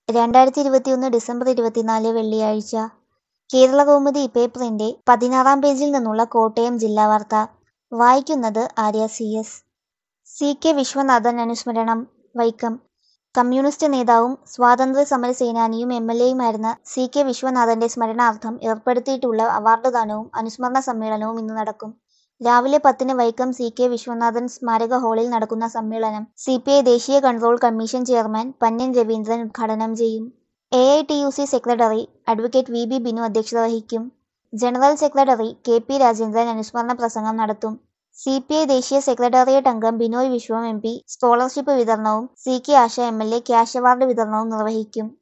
രണ്ടായിരത്തി ഇരുപത്തിയൊന്ന് ഡിസംബർ ഇരുപത്തിനാല് വെള്ളിയാഴ്ച കേരളകൗമുദി പേപ്പറിന്റെ പതിനാറാം പേജിൽ നിന്നുള്ള കോട്ടയം ജില്ലാ വാർത്ത വായിക്കുന്നത് Arya C S C K Viswanathan അനുസ്മരണം വൈക്കം കമ്മ്യൂണിസ്റ്റ് നേതാവും സ്വാതന്ത്ര്യ സമര സേനാനിയും എം എൽ എയുമായിരുന്ന സി കെ വിശ്വനാഥന്റെ സ്മരണാർത്ഥം ഏർപ്പെടുത്തിയിട്ടുള്ള അവാർഡ് ദാനവും അനുസ്മരണ സമ്മേളനവും ഇന്ന് നടക്കും രാവിലെ പത്തിന് വൈക്കം സി കെ വിശ്വനാഥൻ സ്മാരക ഹാളിൽ നടക്കുന്ന സമ്മേളനം സി പി ഐ ദേശീയ control commission chairman Pannyan Raveendran ഉദ്ഘാടനം ചെയ്യും A I T U C secretary advocate V B Binu അധ്യക്ഷത വഹിക്കും general secretary K P Rajendran അനുസ്മരണ പ്രസംഗം നടത്തും സി പി ഐ ദേശീയ സെക്രട്ടേറിയറ്റ് അംഗം Binoy Viswam M P scholarship വിതരണവും C K Asha M L A cash award വിതരണവും നിർവഹിക്കും